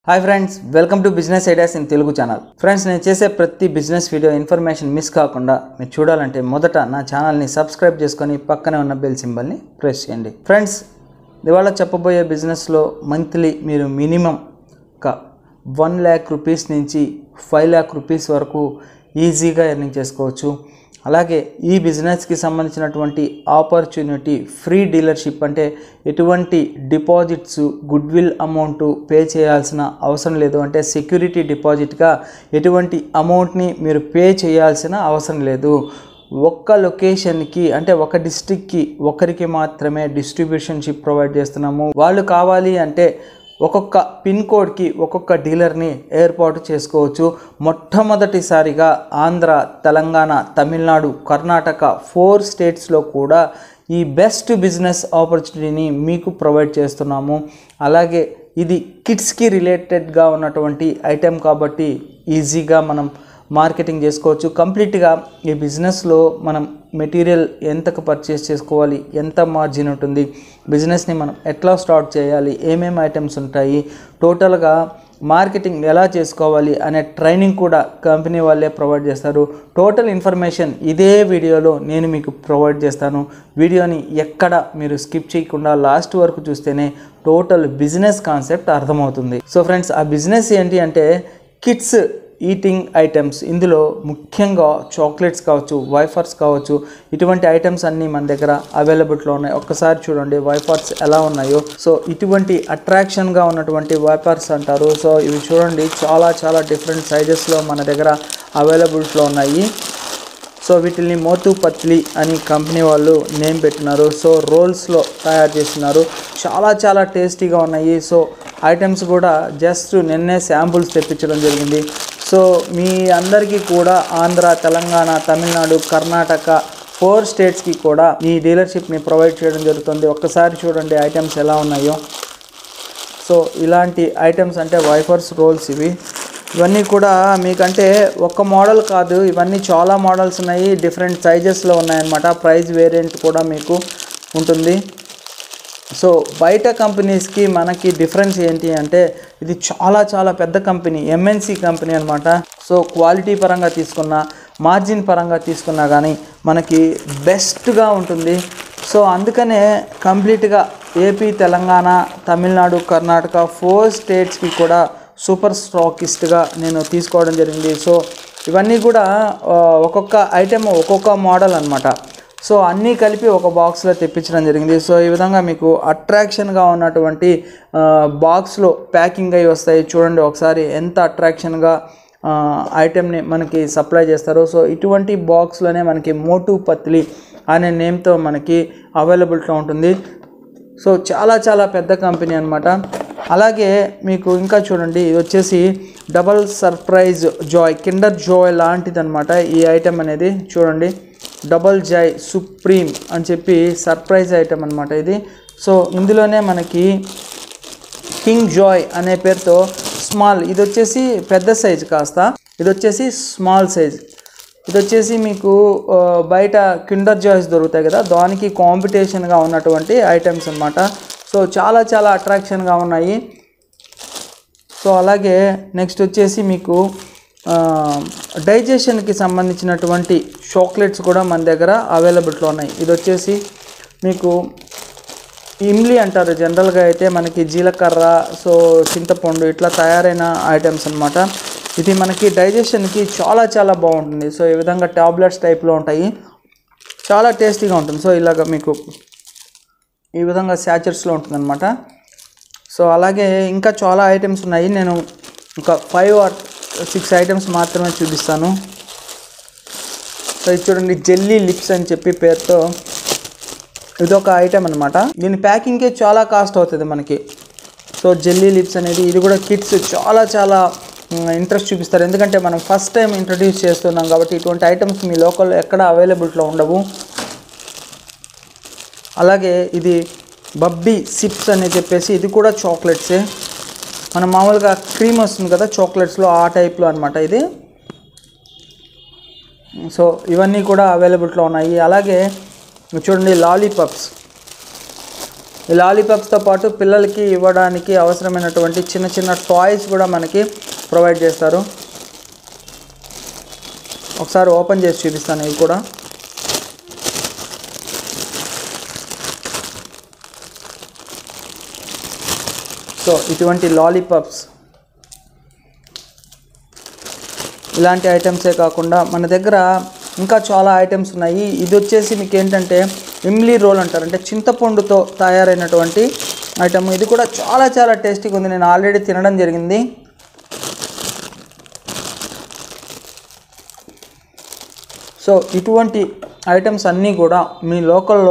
hi friends welcome to business ideas in Telugu channel friends నేను చేసే ప్రతి బిజినెస్ వీడియో ఇన్ఫర్మేషన్ మిస్ కాకుండా మీరు చూడాలంటే మొదట నా ఛానల్ని సబ్స్క్రైబ్ చేసుకొని పక్కనే ఉన్న బెల్ సింబల్ని ప్రెస్ చేయండి ఫ్రెండ్స్ ఇవాళ చెప్పబోయే బిజినెస్లో మంత్లీ మీరు మినిమం ఒక వన్ ల్యాక్ రూపీస్ నుంచి ఫైవ్ ల్యాక్ రూపీస్ వరకు ఈజీగా ఎర్నింగ్ చేసుకోవచ్చు అలాగే ఈ బిజినెస్కి సంబంధించినటువంటి ఆపర్చునిటీ ఫ్రీ డీలర్షిప్ అంటే ఎటువంటి deposits good will amount pay చేయాల్సిన అవసరం లేదు అంటే సెక్యూరిటీ డిపాజిట్గా ఎటువంటి అమౌంట్ని మీరు పే చేయాల్సిన అవసరం లేదు ఒక్క లొకేషన్కి అంటే ఒక డిస్టిక్కి ఒకరికి మాత్రమే డిస్ట్రిబ్యూషన్షిప్ ప్రొవైడ్ చేస్తున్నాము వాళ్ళు కావాలి అంటే ఒక్కొక్క పిన్ కోడ్కి ఒక్కొక్క డీలర్ని ఏర్పాటు చేసుకోవచ్చు మొట్టమొదటిసారిగా ఆంధ్ర తెలంగాణ తమిళనాడు కర్ణాటక ఫోర్ స్టేట్స్లో కూడా ఈ బెస్ట్ బిజినెస్ ఆపర్చునిటీని మీకు ప్రొవైడ్ చేస్తున్నాము అలాగే ఇది కిడ్స్కి రిలేటెడ్గా ఉన్నటువంటి ఐటెం కాబట్టి ఈజీగా మనం మార్కెటింగ్ చేసుకోవచ్చు కంప్లీట్గా ఈ బిజినెస్లో మనం మెటీరియల్ ఎంతకు పర్చేస్ చేసుకోవాలి ఎంత మార్జిన్ ఉంటుంది బిజినెస్ని మనం ఎట్లా స్టార్ట్ చేయాలి ఏమేమి ఐటమ్స్ ఉంటాయి టోటల్గా మార్కెటింగ్ ఎలా చేసుకోవాలి అనే ట్రైనింగ్ కూడా కంపెనీ వాళ్ళే ప్రొవైడ్ చేస్తారు టోటల్ ఇన్ఫర్మేషన్ ఇదే వీడియోలో నేను మీకు ప్రొవైడ్ చేస్తాను వీడియోని ఎక్కడ మీరు స్కిప్ చేయకుండా లాస్ట్ వరకు చూస్తేనే టోటల్ బిజినెస్ కాన్సెప్ట్ అర్థమవుతుంది సో ఫ్రెండ్స్ ఆ బిజినెస్ ఏంటి అంటే కిడ్స్ ఈటింగ్ ఐటమ్స్ ఇందులో ముఖ్యంగా చాక్లెట్స్ కావచ్చు వైఫర్స్ కావచ్చు ఇటువంటి ఐటమ్స్ అన్నీ మన దగ్గర అవైలబుల్లో ఉన్నాయి ఒక్కసారి చూడండి వైఫర్స్ ఎలా ఉన్నాయో సో ఇటువంటి అట్రాక్షన్గా ఉన్నటువంటి వైఫర్స్ అంటారు సో ఇవి చూడండి చాలా చాలా డిఫరెంట్ సైజెస్లో మన దగ్గర అవైలబుల్స్లో ఉన్నాయి సో వీటిని మోతు పత్లి అని కంపెనీ వాళ్ళు నేమ్ పెట్టినారు సో రోల్స్లో తయారు చేస్తున్నారు చాలా చాలా టేస్టీగా ఉన్నాయి సో ఐటమ్స్ కూడా జస్ట్ నిన్నే శాంపుల్స్ తెప్పించడం జరిగింది సో మీ అందరికీ కూడా ఆంధ్ర తెలంగాణ తమిళనాడు కర్ణాటక ఫోర్ స్టేట్స్కి కూడా ఈ డీలర్షిప్ని ప్రొవైడ్ చేయడం జరుగుతుంది ఒక్కసారి చూడండి ఐటమ్స్ ఎలా ఉన్నాయో సో ఇలాంటి ఐటమ్స్ అంటే వైఫర్స్ రోల్స్ ఇవి ఇవన్నీ కూడా మీకంటే ఒక్క మోడల్ కాదు ఇవన్నీ చాలా మోడల్స్ ఉన్నాయి డిఫరెంట్ సైజెస్లో ఉన్నాయన్నమాట ప్రైస్ వేరియంట్ కూడా మీకు ఉంటుంది సో బయట కంపెనీస్కి మనకి డిఫరెన్స్ ఏంటి అంటే ఇది చాలా చాలా పెద్ద కంపెనీ ఎంఎన్సి కంపెనీ అనమాట సో క్వాలిటీ పరంగా తీసుకున్నా మార్జిన్ పరంగా తీసుకున్నా కానీ మనకి బెస్ట్గా ఉంటుంది సో అందుకనే కంప్లీట్గా ఏపీ తెలంగాణ తమిళనాడు కర్ణాటక ఫోర్ స్టేట్స్కి కూడా సూపర్ స్టాకిస్ట్గా నేను తీసుకోవడం జరిగింది సో ఇవన్నీ కూడా ఆ, ఒక్కొక్క ఐటెం ఒక్కొక్క మోడల్ అనమాట సో అన్నీ కలిపి ఒక బాక్స్లో తెప్పించడం జరిగింది సో ఈ విధంగా మీకు అట్రాక్షన్గా ఉన్నటువంటి ఆ, బాక్స్లో ప్యాకింగ్ అయి వస్తాయి చూడండి ఒకసారి ఎంత అట్రాక్షన్గా ఆ, ఐటెంని మనకి సప్లై చేస్తారు సో ఇటువంటి బాక్స్లోనే మనకి మోటు పత్లి అనే నేమ్తో మనకి అవైలబిలిటీ ఉంటుంది సో చాలా చాలా పెద్ద కంపెనీ అనమాట అలాగే మీకు ఇంకా చూడండి ఇది వచ్చేసి double surprise joy Kinder joy లాంటిది అనమాట ఈ ఐటెం అనేది చూడండి డబల్ జాయ్ సుప్రీం అని చెప్పి సర్ప్రైజ్ ఐటెం అనమాట ఇది సో ఇందులోనే మనకి కింగ్ జాయ్ అనే పేరుతో స్మాల్ ఇది వచ్చేసి పెద్ద సైజ్ కాస్త ఇది వచ్చేసి స్మాల్ సైజ్ ఇది వచ్చేసి మీకు ఆ, బయట కిండర్ జాయ్స్ దొరుకుతాయి కదా దానికి కాంపిటీషన్గా ఉన్నటువంటి ఐటమ్స్ అన్నమాట సో చాలా చాలా అట్రాక్షన్గా ఉన్నాయి సో అలాగే నెక్స్ట్ వచ్చేసి మీకు డైజెషన్కి సంబంధించినటువంటి చాక్లెట్స్ కూడా మన దగ్గర అవైలబుల్లో ఉన్నాయి ఇది వచ్చేసి మీకు ఇమ్లీ అంటారు జనరల్గా అయితే మనకి జీలకర్ర సో చింతపండు ఇట్లా తయారైన ఐటమ్స్ అన్నమాట ఇది మనకి డైజెషన్కి చాలా చాలా బాగుంటుంది సో ఈ విధంగా టాబ్లెట్స్ టైప్లో ఉంటాయి చాలా టేస్టీగా ఉంటుంది సో ఇలాగ మీకు ఈ విధంగా శాచర్స్లో ఉంటుందన్నమాట సో అలాగే ఇంకా చాలా ఐటమ్స్ ఉన్నాయి నేను ఇంకా ఫైవ్ ఆర్ సిక్స్ ఐటమ్స్ మాత్రమే చూపిస్తాను సో ఇది చూడండి జెల్లీ లిప్స్ అని చెప్పి పేరుతో ఇది ఒక ఐటమ్ అనమాట దీని ప్యాకింగ్కే చాలా కాస్ట్ అవుతుంది మనకి సో జెల్లీ లిప్స్ అనేది ఇది కూడా కిడ్స్ చాలా చాలా ఇంట్రెస్ట్ చూపిస్తారు ఎందుకంటే మనం ఫస్ట్ టైం ఇంట్రడ్యూస్ చేస్తున్నాం కాబట్టి ఇటువంటి ఐటమ్స్ మీ లోకల్లో ఎక్కడ అవైలబిలిటీలో ఉండవు అలాగే ఇది బబ్బీ సిప్స్ అని చెప్పేసి ఇది కూడా చాక్లెట్సే మనం మామూలుగా క్రీమ్ వస్తుంది కదా చాక్లెట్స్లో ఆ టైప్లో అనమాట ఇది సో ఇవన్నీ కూడా అవైలబిలిటీలో ఉన్నాయి అలాగే చూడండి లాలీపాప్స్ ఈ లాలీపాప్స్తో పాటు పిల్లలకి ఇవ్వడానికి అవసరమైనటువంటి చిన్న చిన్న టాయ్స్ కూడా మనకి ప్రొవైడ్ చేస్తారు ఒకసారి ఓపెన్ చేసి చూపిస్తాను ఇవి కూడా సో ఇటువంటి లాలీపాప్స్ ఇలాంటి ఐటమ్సే కాకుండా మన దగ్గర ఇంకా చాలా ఐటమ్స్ ఉన్నాయి ఇది వచ్చేసి మీకు ఏంటంటే ఇమ్లీ రోల్ అంటారు అంటే చింతపండుతో తయారైనటువంటి ఐటమ్ ఇది కూడా చాలా చాలా టేస్టీగా ఉంది నేను ఆల్రెడీ తినడం జరిగింది సో ఇటువంటి ఐటమ్స్ అన్నీ కూడా మీ లోకల్లో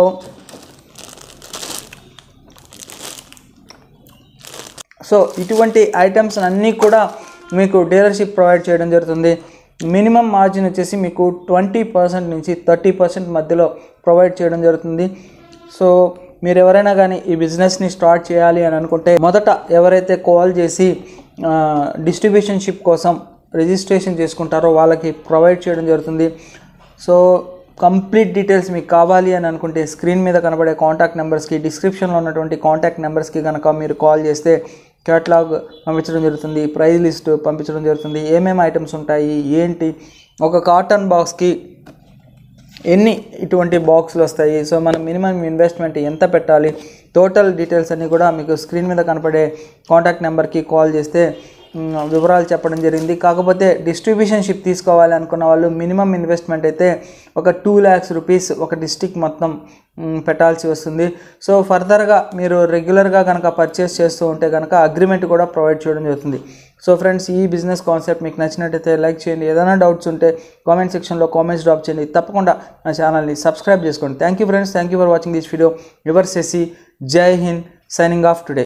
సో ఇటువంటి ఐటమ్స్ అన్నీ కూడా మీకు డీలర్షిప్ ప్రొవైడ్ చేయడం జరుగుతుంది మినిమం మార్జిన్ వచ్చేసి మీకు ట్వంటీ పర్సెంట్ నుంచి థర్టీ పర్సెంట్ మధ్యలో ప్రొవైడ్ చేయడం జరుగుతుంది సో మీరు ఎవరైనా కానీ ఈ బిజినెస్ని స్టార్ట్ చేయాలి అని అనుకుంటే మొదట ఎవరైతే కాల్ చేసి డిస్ట్రిబ్యూషన్షిప్ కోసం రిజిస్ట్రేషన్ చేసుకుంటారో వాళ్ళకి ప్రొవైడ్ చేయడం జరుగుతుంది సో కంప్లీట్ డీటెయిల్స్ మీకు కావాలి అని అనుకుంటే స్క్రీన్ మీద కనబడే కాంటాక్ట్ నెంబర్స్కి డిస్క్రిప్షన్లో ఉన్నటువంటి కాంటాక్ట్ నెంబర్స్కి కనుక మీరు కాల్ చేస్తే కేటలాగ్ పంపించడం జరుగుతుంది ప్రైజ్ లిస్ట్ పంపించడం జరుగుతుంది ఏమేమి ఐటమ్స్ ఉంటాయి ఏంటి ఒక కాటన్ బాక్స్కి ఎన్ని ఇటువంటి బాక్సులు వస్తాయి సో మనం మినిమం ఇన్వెస్ట్మెంట్ ఎంత పెట్టాలి టోటల్ డీటెయిల్స్ అన్నీ కూడా మీకు స్క్రీన్ మీద కనపడే కాంటాక్ట్ నెంబర్కి కాల్ చేస్తే మ్, వివరాలు చెప్పడం జరిగింది కాకపోతే డిస్ట్రిబ్యూషన్షిప్ తీసుకోవాలి అనుకున్న వాళ్ళు మినిమం ఇన్వెస్ట్మెంట్ అయితే ఒక టూ ల్యాక్స్ రూపీస్ ఒక డిస్టిక్ మొత్తం మ్, పెట్టాల్సి వస్తుంది సో ఫర్దర్గా మీరు రెగ్యులర్గా కనుక పర్చేస్ చేస్తూ ఉంటే కనుక అగ్రిమెంట్ కూడా ప్రొవైడ్ చేయడం జరుగుతుంది సో ఫ్రెండ్స్ ఈ బిజినెస్ కాన్సెప్ట్ మీకు నచ్చినట్టయితే లైక్ చేయండి ఏదైనా డౌట్స్ ఉంటే కామెంట్ సెక్షన్లో కామెంట్స్ డ్రాప్ చేయండి తప్పకుండా నా ఛానల్ని సబ్స్క్రైబ్ చేసుకోండి thank you friends thank you for watching this video your సెసి జై హింద్ సైనింగ్ ఆఫ్ టుడే